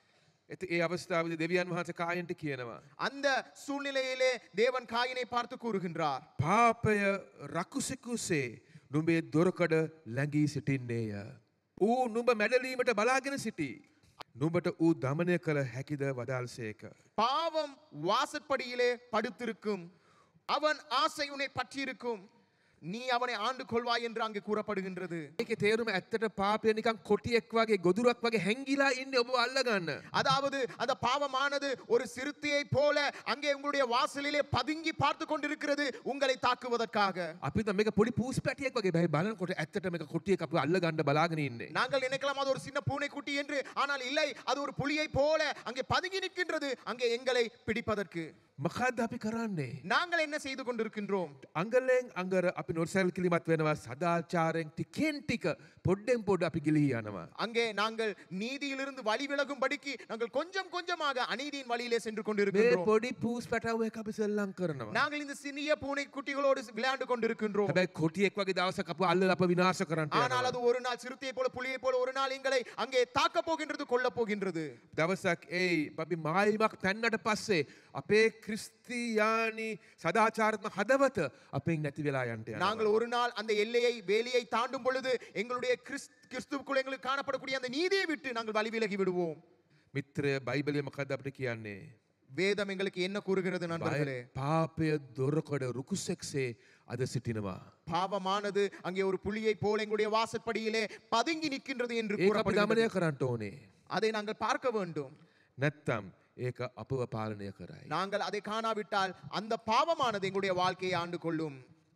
ඇති ඒ අවස්ථාවද දෙවියන් වහන්ස කායන්ට කියනවා. அந்த சூழ்நிலையிலே தேவன் காயினை பார்த்து கூறுகின்றார் පාපය රකුසෙකුසේ නුඹේ දොරකඩ ලැඟී සිටින්නේය. ඌ නුඹ මැඩලීමට බලාගෙන සිටි. නුඹට ඌ දමනය කළ හැකිද වදාල්සේක. பாவம் வாசற்படியிலே படுத்திருக்கும் அவன் ஆசை உன்னை பற்றியிருக்கும் நீ அவனை ஆண்டு கொள்வாய் என்று அங்கு கூறப்படுகின்றது ඒක තේරුම ඇත්තට පාපය නිකන් කොටියෙක් වගේ ගොදුරක් වගේ හැංගිලා ඉන්න ඔබ අල්ලගන්න. அதாவது அந்த பாவமானது ஒரு சிறுத்தையை போல அங்கே உங்களுடைய வாசலிலே பதுங்கி பார்த்து கொண்டிருக்கிறது உங்களை தாக்குவதற்காக අපි මේක පොඩි පූස් පැටියෙක් වගේ බැයි බලනකොට ඇත්තට මේක කොටියෙක් අප අල්ලගන්න බලාගෙන ඉන්නේ. நாங்கள் நினைக்கலாம் அது ஒரு சின்ன பூனைக்குட்டி என்று ஆனால் இல்லை அது ஒரு புலியை போல அங்கே பதுங்கி நிற்கின்றது அங்கே எங்களை பிடிப்பதற்கு මොකක්ද අපි කරන්නේ. நாங்கள் என்ன செய்து கொண்டிருக்கின்றோம் අංගලෙන් අංගර අපි නොසැල් කිලිමත් වෙනවා සදාචාරයෙන් ටිකෙන් ටික පොඩ්ඩෙන් පොඩ අපි ගිලී යනවා. அங்கே நாங்கள் நீதியிலிருந்து வழி விலகும்படிக்கு நாங்கள் கொஞ்சம் கொஞ்சமாக அநீதியின் வழியிலே சென்று මේ கொண்டிருக்கின்றோம் පොඩි පූස් පැටව එක අපි සෙල්ලං කරනවා. நாங்கள் இந்த சிறிய பூனை குட்டிகளோடு விளையாண்டு கொண்டிருக்கின்றோம் හැබැයි කොටියෙක් වගේ දවසක අප අල්ල අප විනාශ කරන්න ஆனால் அது ஒரு நாள் சிறுத்தையை போல புலியை போல ஒரு நாள் எங்களை அங்கே தாக்க போகின்றது கொல்ல போகின்றது දවසක් ඒයි අපි මායිමක් පැන්නට පස්සේ අපේ ක්‍රිස්තියානි සදාචාරත්ම හදවත අපෙන් නැති වෙලා යන්ට நாங்கள் ஒரு நாள் அந்த எல்லையை வேலியை தாண்டும் பொழுது எங்களுடைய கிறிஸ் கிறிஸ்துவுக்குள் எங்களுக்கு காணப்படக்கூடிய அந்த நீதியை விட்டு நாங்கள் வழி விலகி விடுவோம் මිත්‍රය බයිබලිය මකද අපට කියන්නේ. வேதம் எங்களுக்கு என்ன கூறுகிறது நண்பர்களே බය- පාපය දොරකොඩ රුකුසෙක්සේ අද සිටිනවා. பாவமானது அங்கே ஒரு புலியை போல எங்களுடைய வாசற்படியிலே பதுங்கி நிற்கின்றது என்று ඒ අපි கூறப்படுகிறது දමනය කරන්නට ඕනේ. அதை நாங்கள் பார்க்க வேண்டும் නැත්තම් ඒක අපව පාලනය කරයි. நாங்கள் அதை காணாவிட்டால் அந்த பாவமானது எங்களுடைய வாழ்க்கையை ஆண்டு கொள்ளும்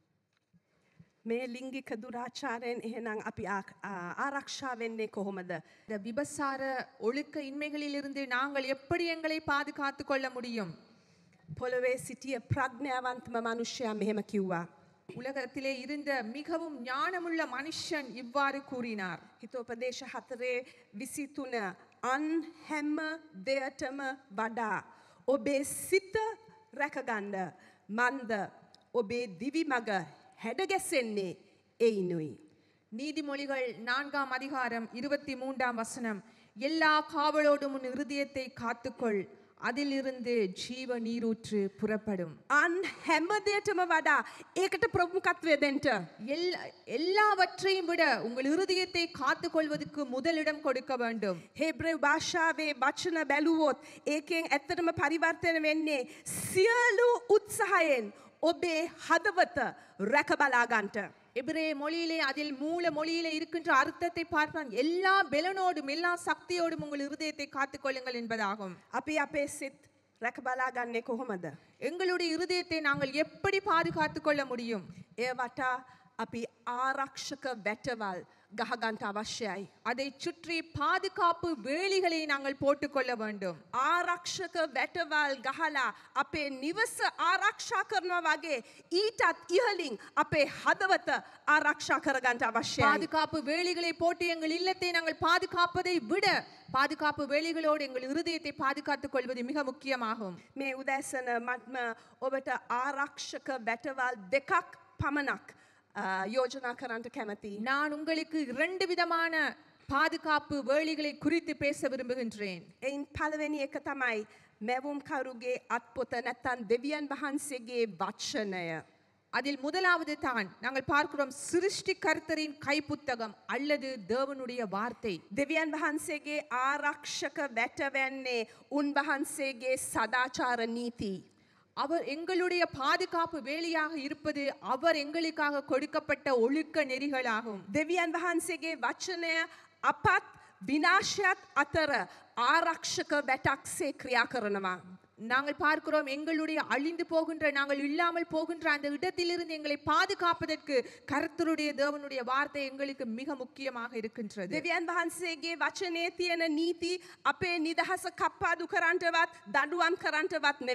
මේ ලිංගික දුරාචාරයෙන් එහෙනම් අපි ආ- ආ- ආරක්ෂා වෙන්නේ කොහොමද. இந்த விபசார ஒழுக்க இன்மைகளிலிருந்து நாங்கள் எப்படி எங்களை பாதுகாத்துக் கொள்ள முடியும் පොළොවේ සිටිය ප්‍රඥාවන්තම මනුෂ්‍යයා මෙහෙම කිව්වා. உலகத்திலே இருந்த மிகவும் ஞானமுள்ள மனுஷன் இவ்வாறு கூறினார் හිතෝපදේශ හතරේ විසිතුන අන් හැම්ම දෙයටම වඩා. ඔබේ සිත රැකගණ්ඩ මන්ද ඔබේ දිවිමග හැඩගැසෙන්නේ එයිනුයි. நீதிமொழிகள் நான்காம் அதிகாரம் இருபத்தி மூன்றாம் வசனம் எல்லா காவலோடும் உன் இருதயத்தை காத்துக்கொள் அதிலிருந்து ஜீவ நீரூற்று புறப்படும் අන් හැම දෙයටම වඩා ඒකට ප්‍රමුකත්වය දෙන්ට. எல்லா எல்லாவற்றையும் விட உங்கள் இருதயத்தை காத்துக்கொள்வதற்கு முதலிடம் கொடுக்க வேண்டும் හෙබ්‍රව් භාෂාවේ වචන බැලුවොත් ඒකෙන් ඇත්තටම පරිවර්තන වෙන්නේ සියලු උත්සාහයෙන් ඔබේ හදවත රැකබලාගන්ට. எபிரே மொழியிலே அதில் மூல மொழியிலே இருக்கின்ற அர்த்தத்தை பார்ப்பான் எல்லா பெலனோடும் எல்லா சக்தியோடும் உங்கள் இருதயத்தை காத்துக்கொள்ளுங்கள் என்பதாகும் අපි අපේ සිත් රැකබලාගන්නේ කොහොමද. எங்களுடைய இருதயத்தை நாங்கள் எப்படி பாதுகாத்துக் கொள்ள முடியும் එය වටා අපි ආරක්ෂක වැටවල් ගහගන්ට අවශ්‍යයි. அதை சுற்றி பாதுகாப்பு வேலிகளை நாங்கள் போட்டுக்கொள்ள வேண்டும் ආරක්ෂක වැටවල් ගහලා අපේ නිවස ආරක්ෂා කරනවා වගේ ඊටත් ඉහලින් අපේ හදවත ආරක්ෂා කරගන්ට අවශ්‍යයි. பாதுகாப்பு வேலிகளை போட்டு எங்கள் இல்லத்தை நாங்கள் பாதுகாப்பதை விட பாதுகாப்பு வேலிகளோடு எங்கள் இருதயத்தை பாதுகாத்துக் கொள்வது மிக முக்கியமாகும் මේ උදැසන මත්ම ඔබට ආරක්ෂක වැටවල් දෙකක් පමණක් අ, යෝජනා කරන්නට කැමති. நான் உங்களுக்கு இரண்டு விதமான பாதுகாப்பு வேலிகளை குறித்து பேச விரும்புகின்றேன் එයින් පළවෙනි එක තමයි මැවුම් කරුගේ අත්පොත නැත්තන් දෙවියන් වහන්සේගේ වච්ෂණය. அதில் முதலாவது தான் நாங்கள் பார்க்கிறோம் சிருஷ்டி கர்த்தரின் கைப்புத்தகம் அல்லது தேவனுடைய வார்த்தை දෙවියන් වහන්සේගේ ආරක්ෂක වැටවැන්නේ උන්වහන්සේගේ සදාචාර නීති. அவர் எங்களுடைய பாதுகாப்பு வேலியாக இருப்பது அவர் எங்களுக்காக கொடுக்கப்பட்ட ஒழுக்க நெறிகளாகும் දෙවියන් වහන්සේගේ වචනය අපත් විනාශයත් අතර ආරක්ෂක වැටක්සේ ක්‍රියා කරනවා. நாங்கள் பார்க்கிறோம் எங்களுடைய அழிந்து போகின்ற நாங்கள் இல்லாமல் போகின்ற அந்த இடத்திலிருந்து எங்களை பாதுகாப்பதற்கு கர்த்தருடைய தேவனுடைய வார்த்தை எங்களுக்கு மிக முக்கியமாக இருக்கின்றது දෙවියන් වහන්සේගේ වචනය තියෙන නීති අපේ නිදහස කප්පාදු කරන්ටවත් දඩුවම් කරන්ටවත් නෙමේ.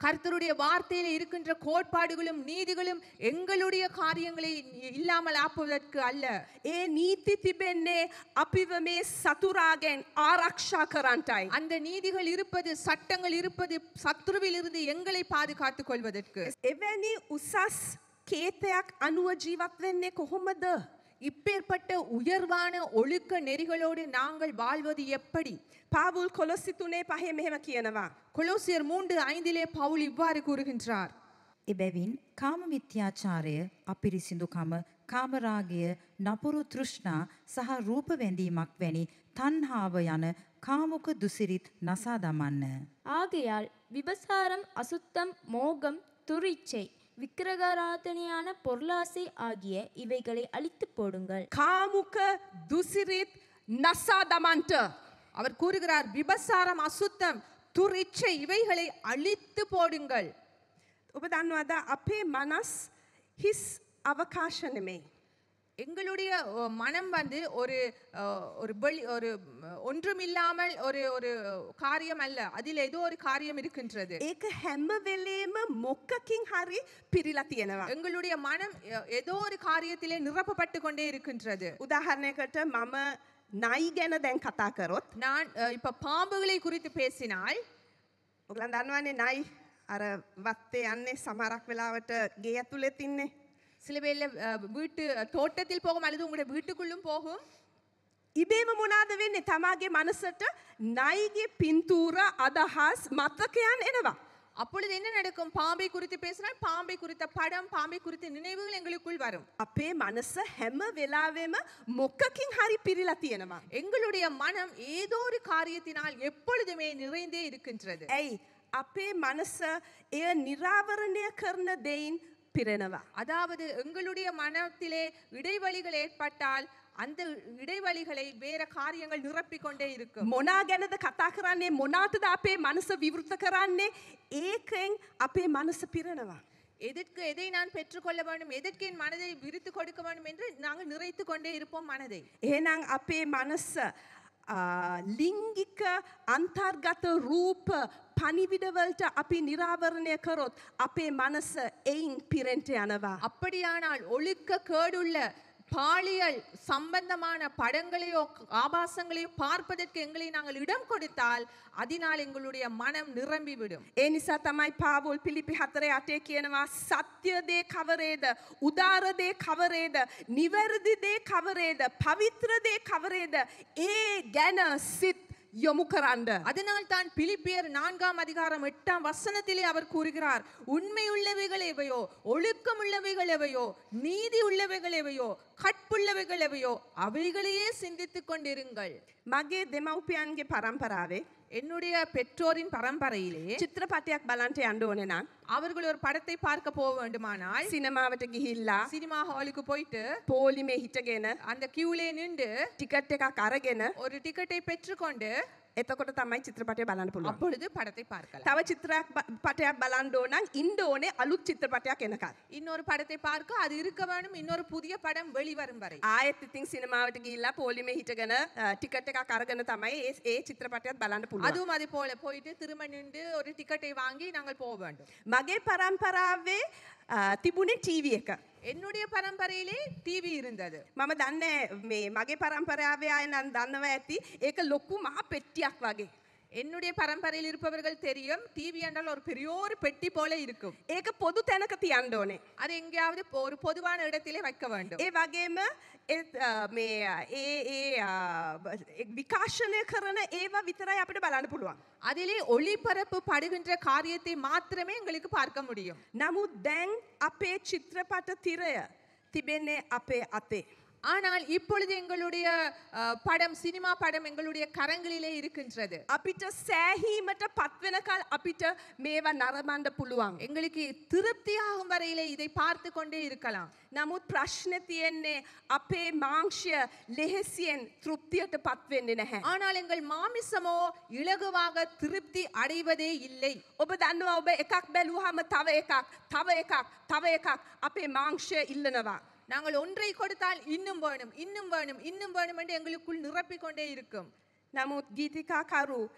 கர்த்தருடைய வார்த்தையில இருக்கின்ற கோட்பாடுகளும் நீதிகளும் எங்களுடைய காரியங்களை இல்லாமல் ஆக்குவதற்கு அல்ல ඒ නීති තිබෙන්නේ අපිව මේ සතුරාගෙන් ආරක්ෂා කරන්ටයි. அந்த நீதிகள் இருப்பது சட்டங்கள் இருப்பது சத்துருவில் இருந்து எங்களை பாதுகாத்துக் கொள்வதற்கு එවැනි උසස් කේතයක් අනුව ජීවත් වෙන්නේ කොහොමද. இப்பேற்பட்ட உயர்வான ஒழுக்க நெறிகளோடு நாங்கள் வாழ்வது எப்படி පාවුල් කොලොස්සිතුනේ පහේ මෙහෙම කියනවා. கொலோசியர் மூன்று ஐந்திலே பவுல் இவ்வாறு கூறுகின்றார் එබැවින් කාමමිත්‍යාචාරය අපිරිසිදුකම කාමරාගය නපුරු තෘෂ්ණා සහ රූපවැඳීමක් වැනි තන්හාාව යන කාමුක දුසිරිත් නසා දමන්න. ஆகையால் விபசாரம் அசுத்தம் மோகம் துரிச்சை விக்கிரகாராதனையான பொருளாசை ஆகிய இவைகளை அழித்து போடுங்கள் කාමුක දුසිරිත් නසා දමන්ට. அவர் கூறுகிறார் விபசாரம் அசுத்தம் துரிச்சை இவைகளை அழித்து போடுங்கள் ඔබ දන්නවද අපේ මනස් හිස් අවකාශ නෙමෙයි. எங்களுடைய அ, மனம் வந்து ஒரு அ, ஒரு வெளி ஒரு ம், ஒன்றுமில்லாமல் ஒரு ஒரு காரியம் அல்ல அதில் ஏதோ ஒரு காரியம் இருக்கின்றது ඒක හැම වෙලේම මොක්කකින් හරි පිරිලා තියෙනවා. எங்களுடைய மனம் எ- ஏதோ ஒரு காரியத்திலே நிரப்பப்பட்டு கொண்டே இருக்கின்றது උදාහරණයකට මම නයි ගැන දැන් කතා කරොත් நான் அ, இப்ப பாம்புகளை குறித்து பேசினால் ඔගලන් දන්නවන්නේ නයි අර වත්තේ යන්නේ සමරක් වෙලාවට ගේ ඇතුළෙ තින්නේ. சில பேர்ல அ, வீட்டு தோட்டத்தில் போகும் அல்லது உங்களுடைய வீட்டுக்குள்ளும் போகும் ඉබේම මොනාද වෙන්නේ තමාගේ මනසට නයිගේ පින්තූර අදහස් මත්තකයන් එනවා. அப்பொழுது என்ன நடக்கும் பாம்பை குறித்து பேசினால் பாம்பை குறித்த படம் பாம்பை குறித்த நினைவுகள் எங்களுக்குள் வரும் අපේ මනස හැම වෙලාවෙම මොක්කකින් හරි පිරිලා තියෙනවා. எங்களுடைய மனம் ஏதோ ஒரு காரியத்தினால் எப்பொழுதுமே நிறைந்தே இருக்கின்றது ඇයි අපේ මනස එය නිරාවරණය කරන දෙයින් පිරෙනවා. அதாவது எங்களுடைய மனத்திலே இடைவெளிகள் ஏற்பட்டால் அந்த இடைவெளிகளை வேற காரியங்கள் நிரப்பிக் கொண்டே இருக்கும் මොනා ගැනද කතා කරන්නේ මොනාටද අපේ මනස විවෘත කරන්නේ ඒකෙන් අපේ මනස පිරෙනවා. எதற்கு எதை நான் பெற்றுக்கொள்ள வேண்டும் எதற்கு என் மனதை விரித்து கொடுக்க வேண்டும் என்று நாங்கள் நிறைத்து கொண்டே இருப்போம் மனதை එහෙනම් අපේ මනස ආ, ලිංගික අන්තර්ගත රූප පනිවිඩවලට අපි නිරාවරණය කරොත් අපේ මනස එයින් පිරෙන්ට යනවා. அப்படியானால் ஒழுக்க கேடுள்ள பாலியல் சம்பந்தமான படங்களையோ ஆபாசங்களையோ பார்ப்பதற்கு எங்களை நாங்கள் இடம் கொடுத்தால் அதனால் எங்களுடைய மனம் நிரம்பிவிடும் ඒ නිසා තමයි පාවුල් පිළිපි හතර අටේ කියනවා සත්‍යදේ කවරේද උදාරදේ කවරේද නිවැරදිදේ කවරේද පවිත්‍රදේ කවරේද ඒ ගැන සිත් යොමු කරන්න. அதனால் தான் பிலிப்பியர் நான்காம் அதிகாரம் எட்டாம் வசனத்திலே அவர் கூறுகிறார் உண்மை உள்ளவைகள் எவையோ ஒழுக்கம் உள்ளவைகள் எவையோ நீதி உள்ளவைகள் எவையோ கற்புள்ளவைகள் எவையோ அவைகளையே சிந்தித்துக் கொண்டிருங்கள் මගේ දෙමව්පියන්ගේ පරම්පරාවේ என்னுடைய பெற்றோரின் பரம்பரையிலே චිත්‍රපටයක් බලන්ට යන්න ඕන නම් அவர்கள் ஒரு படத்தை பார்க்க போக வேண்டுமானால் සිනමාවට ගිහිල්ලා சினிமா ஹாலுக்கு போயிட்டு පෝලිමේ හිටගෙන அந்த கியூலே நின்று ටිකට් එකක් අරගෙන ஒரு டிக்கெட்டை பெற்றுக்கொண்டு එතකොට තමයි චිත්‍රපටය බලන්න පුළුවන්. அப்பொழுது படத்தை பார்க்கலாம் තව චිත්‍රයක් බ- පටයක් බලන්න ඕන නම් ඉන්ඩ ඕනේ අලුත් චිත්‍රපටයක් එනකල්. இன்னொரு படத்தை பார்க்க அது இருக்க வேண்டும் இன்னொரு புதிய படம் வெளிவரும் வரை ආයෙත් ඉතින් සිනමාවට ගිහිල්ලා පෝලිමේ හිටගෙන ටිකට් එකක් අරගෙන තමයි ඒ ඒ චිත්‍රපටයත් බලන්න පුළුවන්. அதுவும் அதே போல போயிட்டு திரும்ப நின்று ஒரு டிக்கெட்டை வாங்கி நாங்கள் போக வேண்டும் මගේ පරම්පරාවේ අ, තිබුණේ ටීවී එක. என்னுடைய பரம்பரையிலே டிவி இருந்தது මම දන්න මේ මගේ පරම්පරාවේ අය නම් දන්නව ඇති ඒක ලොකු මහා පෙට්ටියක් වගේ. என்னுடைய பரம்பரையில் இருப்பவர்கள் தெரியும் டிவி என்றால் ஒரு பெரிய ஒரு பெட்டி போல இருக்கும் ඒක පොදු තැනක තියන්න ඕනේ. அது எங்கேயாவது பொ- ஒரு பொதுவான இடத்திலே வைக்க வேண்டும் ඒ වගේම ඒත්, අ, මේ අ, ඒ ඒ අ, බ- විකාශනය කරන ඒවා විතරයි අපිට බලන්න පුළුවන්. அதிலே ஒளிபரப்பு படுகின்ற காரியத்தை மாத்திரமே எங்களுக்கு பார்க்க முடியும் නමුත් දැන් අපේ චිත්‍රපට තිරය තිබෙන්නේ අපේ අතේ. ஆனால் இப்பொழுது எங்களுடைய அஹ், படம் சினிமா படம் எங்களுடைய கரங்களிலே இருக்கின்றது අපිට සෑහීමට පත්වෙනකල් අපිට මේවා නරමණ්ඩ පුළුවන්. எங்களுக்கு திருப்தியாகும் வரையிலே இதை பார்த்து கொண்டே இருக்கலாம் නමුත් ප්‍රශ්න තියෙන්නේ අපේ මාංක්ෂය ලෙහෙසියෙන් තෘප්තියට පත්වෙන්නේ නැහැ. ஆனால் எங்கள் மாமிசமோ இலகுவாக திருப்தி அடைவதே இல்லை ඔබ දන්නවා ඔබ එකක් බැලූහම තව එකක් තව එකක් තව එකක් අපේ මාංක්ෂය ඉල්ලනවා. நாங்கள் ஒன்றை கொடுத்தால் இன்னும் வேணும் இன்னும் வேணும் இன்னும் வேணும் என்று எங்களுக்குள் நிரப்பிக் கொண்டே இருக்கும் නමුත් ගීතිකාකරු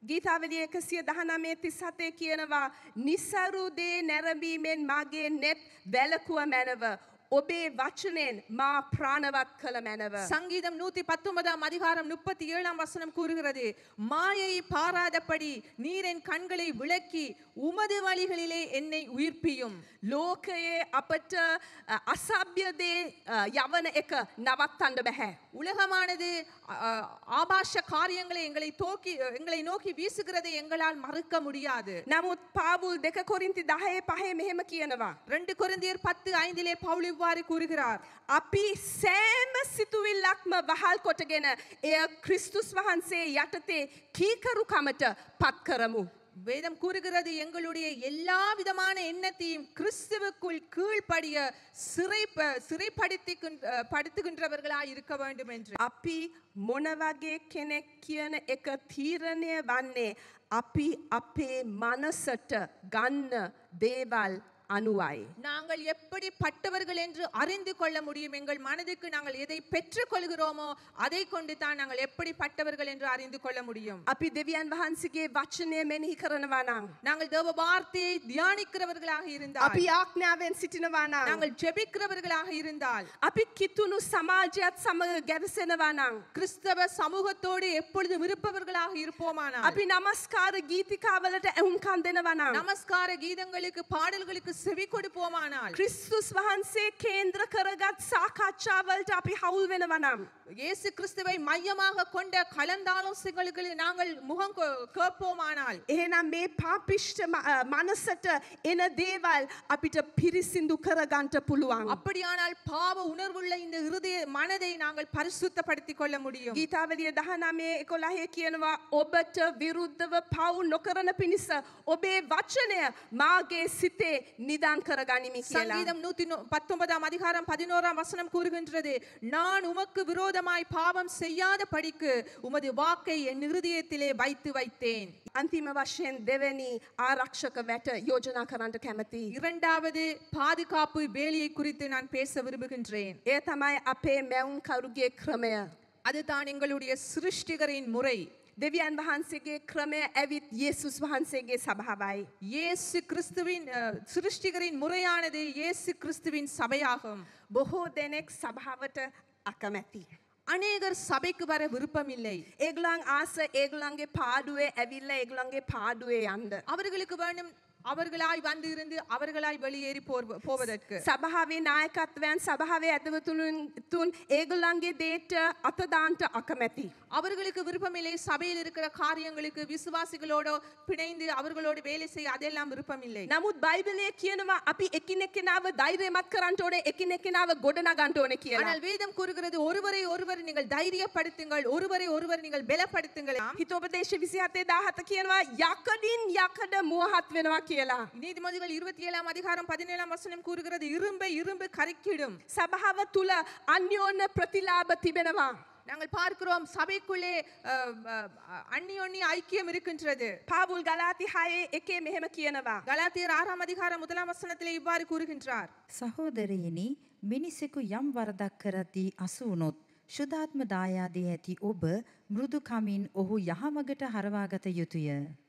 ගීතාවලිය එකසිය දහනමේ තිස් හතේ කියනවා නිසරුදේ නැරඹීමෙන් මගේ නෙත් වැලකුව මැනව. ඔබේ වචනයෙන් මා ප්‍රාණවත් කළ මැනව. சங்கீதம் நூத்தி பத்தொன்பதாம் அதிகாரம் முப்பத்தி ஏழாம் வசனம் கூறுகிறது மாயை பாராதபடி நீர் என் கண்களை விளக்கி உமது வழிகளிலே என்னை உயிர்ப்பியும் ලෝකයේ අපට අ, අසභ්‍යදේ අ, යවන එක නවත්තන්න බැහැ. உலகமானது அ, அ, ஆபாச காரியங்களை எங்களை தோக்கி எங்களை நோக்கி வீசுகிறதை எங்களால் மறுக்க முடியாது නමුත් පාවුල් දෙක කොරින්ති දහයේ පහේ මෙහෙම කියනවා. ரெண்டு கொரிந்தியர் பத்து ஐந்திலே பவுல் இவ்வாறு கூறுகிறார் අපි සෑම සිතුවිල්ලක්ම වහල් කොටගෙන එය ක්‍රිස්තුස් වහන්සේ යටතේ කීකරුකමට පත් කරමු. வேதம் கூறுகிறது எங்களுடைய எல்லா விதமான எண்ணத்தையும் கிறிஸ்துவுக்குள் கீழ்ப்படிய சிறை சிறைப்படுத்தி படுத்துகின்றவர்களாய் இருக்க வேண்டும் என்று අපි මොනවගේ කෙනෙක් කියන එක තීරණය වන්නේ අපි අපේ මනසට ගන්න දේවල් අනුවයි. நாங்கள் எப்படி பட்டவர்கள் என்று அறிந்து கொள்ள முடியும் எங்கள் மனதுக்கு நாங்கள் எதை பெற்றுக் கொள்கிறோமோ அதை கொண்டு தான் நாங்கள் எப்படி பட்டவர்கள் என்று அறிந்து கொள்ள முடியும் අපි දෙවියන් වහන්සේගේ වචනය මෙනෙහි කරනවා නම්. நாங்கள் தேவ வார்த்தையை தியானிக்கிறவர்களாக இருந்தால் අපි ආඥාවෙන් සිටිනවා නම්. நாங்கள் ஜெபிக்கிறவர்களாக இருந்தால் අපි කිතුුණු සමාජයත් සමඟ ගැවසෙනවා නම්. கிறிஸ்தவ சமூகத்தோடு எப்பொழுதும் இருப்பவர்களாக இருப்போமானால் අපි නමස්කාර ගීතිකාවලට ඇහුම්කන් දෙනවා නම්. நமஸ்கார கீதங்களுக்கு பாடல்களுக்கு செவி கொடுப்போமானால் ක්‍රිස්තුස් වහන්සේ කේන්ද්‍ර කරගත් සාකච්ඡාවලට අපි හවුල් වෙනවා නම්. இயேசு கிறிஸ்துவை மையமாக கொண்ட கலந்தாலோசனைகளுக்கு நாங்கள் முகம் கொ- கேட்போமானால் එහෙනම් මේ පාපිෂ්ට ම- අ, මනසට එන දේවල් අපිට පිරිසිදු කරගන්ට පුළුවන්. அப்படியானால் பாவ உணர்வுள்ள இந்த இருதய மனதை நாங்கள் பரிசுத்தப்படுத்திக் கொள்ள முடியும் ගීතාවලිය දහනමේ එකොළහේ කියනවා ඔබට විරුද්ධව පව් නොකරන පිණිස ඔබේ වචනය මාගේ සිතේ නිදන් කරගනිමි කියලා. சங்கீதம் நூத்தி நூ- பத்தொன்பதாம் அதிகாரம் பதினோராம் வசனம் கூறுகின்றது நான் உமக்கு விரோதமாய் பாவம் செய்யாத படிக்கு உமது வாக்கை என் இருதயத்திலே வைத்து வைத்தேன் අන්තිම වශයෙන් දෙවැනි ආරක්ෂක වැට යෝජනා කරන්නට කැමති. இரண்டாவது பாதுகாப்பு வேலியை குறித்து நான் பேச விரும்புகின்றேன் ඒ තමයි අපේ මැවුම් කරුගේ ක්‍රමය. அதுதான் எங்களுடைய சிருஷ்டிகரின் முறை දෙවියන් වහන්සේගේ ක්‍රමය ඇවිත් යේසුස් වහන්සේගේ සභාවයි. இயேசு கிறிஸ்துவின் அஹ், சிருஷ்டிகரின் முறையானது இயேசு கிறிஸ்துவின் சபையாகும் බොහෝ දෙනෙක් සභාවට අකමැති. அநேகர் சபைக்கு வர விருப்பமில்லை ඒගලන් ආස ඒගලන්ගේ පාඩුවේ ඇවිල්ල ඒගලන්ගේ පාඩුවේ යන්ද. அவர்களுக்கு வேண்டும் அவர்களாய் வந்து இருந்து அவர்களாய் வெளியேறி போர்- போவதற்கு සභාවේ නායකත්වයන් සභාවේ ඇදවතුළුන් තුන් ඒගොල්ලන්ගේ දේට අතදාන්ට අකමැති. அவர்களுக்கு விருப்பமில்லை சபையில் இருக்கிற காரியங்களுக்கு விசுவாசிகளோட பிணைந்து அவர்களோடு வேலை செய்ய அதெல்லாம் விருப்பமில்லை නමුත් බයිබලය කියනවා අපි එකිනෙකෙනාව ධෛර්යමත් කරන්න ඕනේ එකිනෙකෙනාව ගොඩනගන්න ඕනේ කියලා. ஆனால் வேதம் கூறுகிறது ஒருவரை ஒருவர் நீங்கள் தைரியப்படுத்துங்கள் ஒருவரை ஒருவர் நீங்கள் பலப்படுத்துங்கள் හිතෝපදේශ විසිහතේ දාහත කියනවා යකඩින් යකඩ මුවහත් වෙනවා කියලා. நீதிமொழிகள் இருபத்தி ஏழாம் அதிகாரம் பதினேழாம் வசனம் கூறுகிறது இரும்பை இரும்பு கரைக்கிடும் සභාව තුළ අන්‍යෝන්න ප්‍රතිලාභ තිබෙනවා. நாங்கள் பார்க்கிறோம் சபைக்குள்ளே அஹ், அஹ், அந்நியோன்னி ஐக்கியம் இருக்கின்றது පාවුල් ගලාති හයේ එකේ මෙහෙම කියනවා. கலாத்தியர் ஆறாம் அதிகாரம் முதலாம் வசனத்திலே இவ்வாறு கூறுகின்றார் සහෝදරයනි මිනිසෙකු යම් වරදක් කරද්දී අසුවනොත් ශුදාත්ම දායාදේ ඇති ඔබ මෘදුකමින් ඔහු යහමගට හරවාගත යුතුය.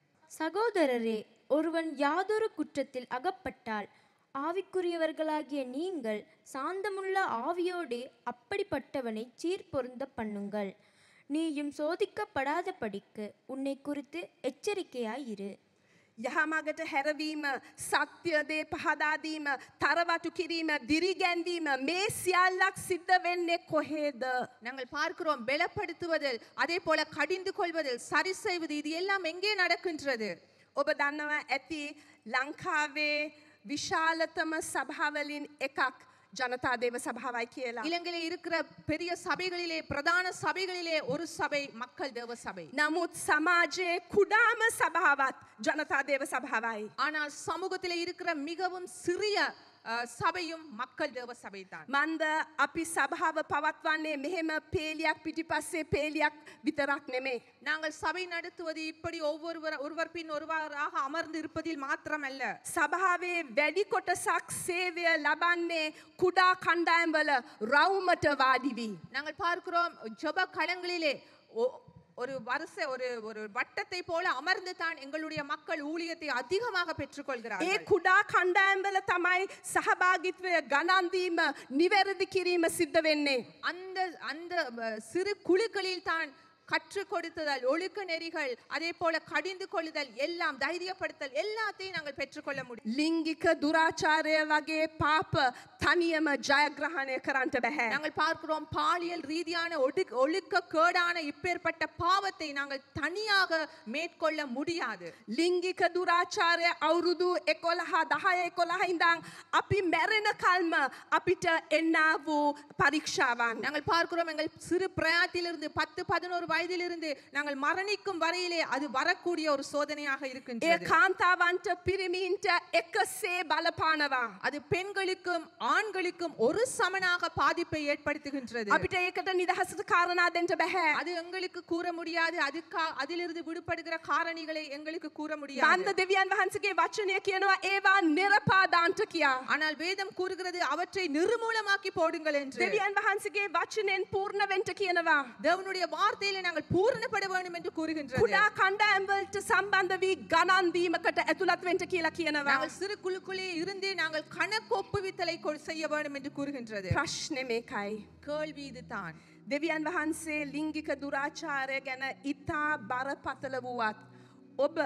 சகோதரரே ஒருவன் யாதொரு குற்றத்தில் அகப்பட்டால் ஆவிக்குரியவர்களாகிய நீங்கள் சாந்தமுள்ள ஆவியோடே அப்படிப்பட்டவனை சீர்பொருந்த பண்ணுங்கள் நீயும் சோதிக்கப்படாத படிக்கு உன்னை குறித்து எச்சரிக்கையாயிரு යහමගට හැරවීම සත්‍යදේ පහදාදීම තරවටු කිරීම දිරිගැන්වීම මේ සියල්ලක් සිද්ධ වෙන්නේ කොහේද. நாங்கள் பார்க்கிறோம் பலப்படுத்துவதில் அதே போல கடிந்து கொள்வதில் சரி செய்வது இது எல்லாம் எங்கே நடக்கின்றது ඔබ දන්නව ඇති ලංකාවේ විශාලතම සභාවලින් එකක් ජනතාදේව සභාවයි කියලා. இலங்கையிலே இருக்கிற பெரிய சபைகளிலே பிரதான சபைகளிலே ஒரு சபை மக்கள் தேவ சபை නමුත් සමාජයේ කුඩාම සභාවත් ජනතාදේව සභාවයි. ஆனால் சமூகத்திலே இருக்கிற மிகவும் சிறிய அஹ், சபையும் மக்கள் தேவ சபை தான் මන්ද අපි සභාව පවත්වන්නේ මෙහෙම පේලියක් පිටිපස්සේ පේලියක් විතරක් නෙමේ. நாங்கள் சபை நடத்துவது இப்படி ஒவ்வொருவர் ஒருவர் பின் ஒருவராக அமர்ந்து இருப்பதில் மாத்திரமல்ல සභාවේ වැඩි කොටසක් සේවය ලබන්නේ කුඩා කණ්ඩායම්වල රවුමට වාඩිවී. நாங்கள் பார்க்கிறோம் ஜெப களங்களிலே ஒ- ஒரு வருஷ ஒரு ஒரு வட்டத்தை போல அமர்ந்து தான் எங்களுடைய மக்கள் ஊழியத்தை அதிகமாக ඒ பெற்றுக்கொள்கிறார்கள் කුඩා කණ්ඩායම්වල තමයි සහභාගිත්වය ගණන්දීම නිවැරදි කිරීම සිද්ධ වෙන්නේ. அந்த அந்த அஹ், சிறு குழுக்களில் தான் கற்றுக் கொடுத்தல் ஒழுக்க நெறிகள் அதே போல கடிந்து கொள்ளுதல் எல்லாம் தைரியப்படுத்தல் எல்லாத்தையும் நாங்கள் பெற்றுக்கொள்ள முடியும் ලිංගික දුරාචාරය වගේ පාප තනියම ජයග්‍රහණය කරන්නට බැහැ. நாங்கள் பார்க்கிறோம் பாலியல் ரீதியான ஒடுக்க ஒழுக்க கேடான இப்பேற்பட்ட பாவத்தை நாங்கள் தனியாக மேற்கொள்ள முடியாது ලිංගික දුරාචාරය අවුරුදු එකොළහ දහය එකොළහ ඉඳං අපි මැරෙන කල්ම අපිට එන්න වූ පරීක්ෂාවන්. நாங்கள் பார்க்கிறோம் எங்கள் சிறு பிரயாத்திலிருந்து பத்து பதினோரு வயதிலிருந்து நாங்கள் மரணிக்கும் வரையிலே அது வரக்கூடிய ஒரு சோதனையாக එය இருக்கின்றது කාන්තාවන්ට පිරිමින්ට එකසේ බලපානවා. அது பெண்களுக்கும் ஆண்களுக்கும் ஒரு சமனாக பாதிப்பை ஏற்படுத்துகின்றது අපිට ඒකට නිදහසට කාරණා දෙන්ට බැහැ. அது எங்களுக்கு கூற முடியாது அதுக்கா அதிலிருந்து விடுபடுகிற காரணிகளை எங்களுக்கு கூற බන්ධ முடியாது දෙවියන් වහන්සගේ වචනය කියනවා ඒවා නිරපාදාන්ට කියා. ஆனால் வேதம் கூறுகிறது அவற்றை நிர்மூலமாக்கி போடுங்கள் என்று දෙවියන් වහන්සගේ වචනයෙන් පූර්ණවෙන්ට කියනවා. தேவனுடைய வார்த்தையில நாங்கள் பூரணப்பட வேண்டும் என்று கூறுகின்றது කුඩා කණ්ඩෑම්වලට සම්බන්ධ වී ගණන්දීමකට ඇතුළත් වෙන්ට කියලා කියනවා. நாங்கள் சிறு குழுக்குள்ளே இருந்து நாங்கள் கணக்கு ஒப்புவித்தலை கொ- செய்ய வேண்டும் என்று கூறுகின்றது ප්‍රශ්න මේකයි. கேள்வி இதுதான் දෙවියන් වහන්සේ ලිංගික දුරාචාරය ගැන ඉතා බරපතල වුවත් ඔබ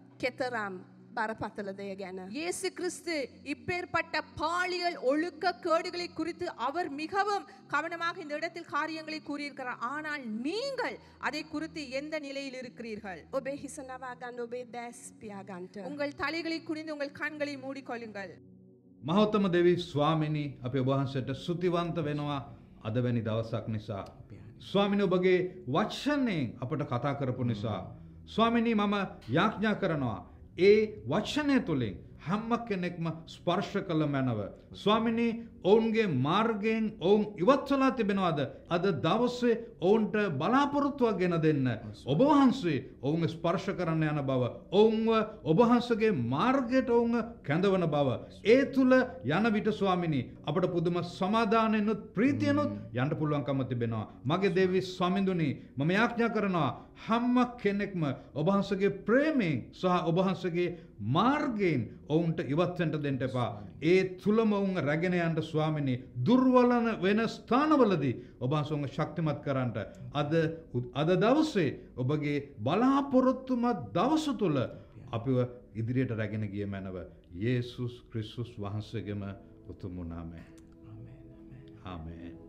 කෙතරම් බරපතල දෙය ගැන. இயேசு கிறிஸ்து இப்பேற்பட்ட பாலியல் ஒழுக்க கேடுகளை குறித்து அவர் மிகவும் கவனமாக இந்த இடத்தில் காரியங்களை கூறியிருக்கிறார் ஆனால் நீங்கள் அதை குறித்து எந்த நிலையில் இருக்கிறீர்கள் ඔබේ හිසනවාගන්න ඔබේ දැස් පියාගන්ට. உங்கள் தலைகளை குனிந்து உங்கள் கண்களை மூடிக்கொள்ளுங்கள் මහෝත්තම දෙවි ස්වාමිනි අපි ඔබහන්සට සුතිවන්ත වෙනවා අදවැනි දවසක් නිසා. ස්වාමිනි ඔබගේ වච්ෂණයෙන් අපට කතා කරපු නිසා. ස්වාමිනී මම යාඥා කරනවා. ඒ වච්ෂණය තුළින් හැම්ම කෙනෙක්ම ස්පර්ශ කළ මැනව. ස්වාමිනී ඔවුන්ගේ මාර්ගයෙන් ඔවුන් ඉවත්වලා තිබෙනවාද. අද දවස්සේ ඔවුන්ට බලාපොරොත්තුවක් ගෙන දෙන්න. ඔබවහන්සේ ඔවුන් ස්පර්ශ කරන්න යන බව. ඔවුන්ව ඔබහන්සගේ මාර්ගයට ඔවුන් කැඳවන බව. ඒ තුළ යන විට ස්වාමිනී අපට පුදුම සමාධානයනුත් ප්‍රීතියනුත් යන්ට පුළුවන්කම තිබෙනවා. මගේ දෙවි ස්වාමිඳුනී මම යාඥා කරනවා හැම්ම කෙනෙක්ම ඔබහන්සගේ ප්‍රේමයෙන් සහ ඔබහන්සගේ මාර්ගයෙන් ඔවුන්ට ඉවත්වෙන්ට දෙන්ට එපා. ඒ තුළම ඔවුන් රැගෙන යන්ට ස්වාමිනී දුර්වලන වෙන ස්ථානවලදී ඔබහන්සුන්ග ශක්තිමත් කරන්නට. අද උ- අද දවසේ ඔබගේ බලාපොරොත්තුමත් දවස තුළ අපිව ඉදිරියට රැගෙන ගිය මැනව. යේසුස් ක්‍රිස්සුස් වහන්සේගෙම උතුමුණාමේ. ආමේ.